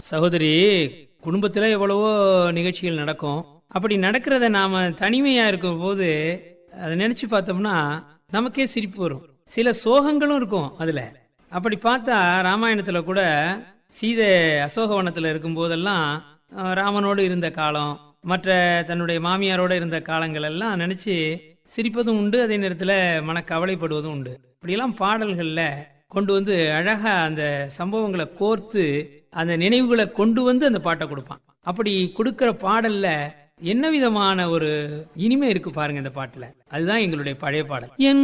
சகோதரி குடும்பத்துல எவ்வளவோ நிகழ்ச்சிகள் நடக்கும் அப்படி நடக்கிறத நாம தனிமையா இருக்கும் போது அதை நினைச்சு பார்த்தோம்னா நமக்கே சிரிப்பு வரும் சில சோகங்களும் இருக்கும் அதுல அப்படி பார்த்தா ராமாயணத்துல கூட சீதை அசோகவனத்துல இருக்கும் போதெல்லாம் அஹ், ராமனோடு இருந்த காலம் மற்ற தன்னுடைய மாமியாரோட இருந்த காலங்கள் எல்லாம் நினைச்சு சிரிப்பதும் உண்டு அதே நேரத்துல மனக்கவலைப்படுவதும் உண்டு இப்படியெல்லாம் பாடல்கள்ல கொண்டு வந்து அழகா அந்த சம்பவங்களை கோர்த்து அந்த நினைவுகளை கொண்டு வந்து அந்த பாட்டை கொடுப்பான் அப்படி கொடுக்கிற பாடல்ல என்ன விதமான ஒரு இனிமை இருக்கு பாருங்க இந்த பாட்டுல அதுதான் எங்களுடைய பழைய பாடல் என்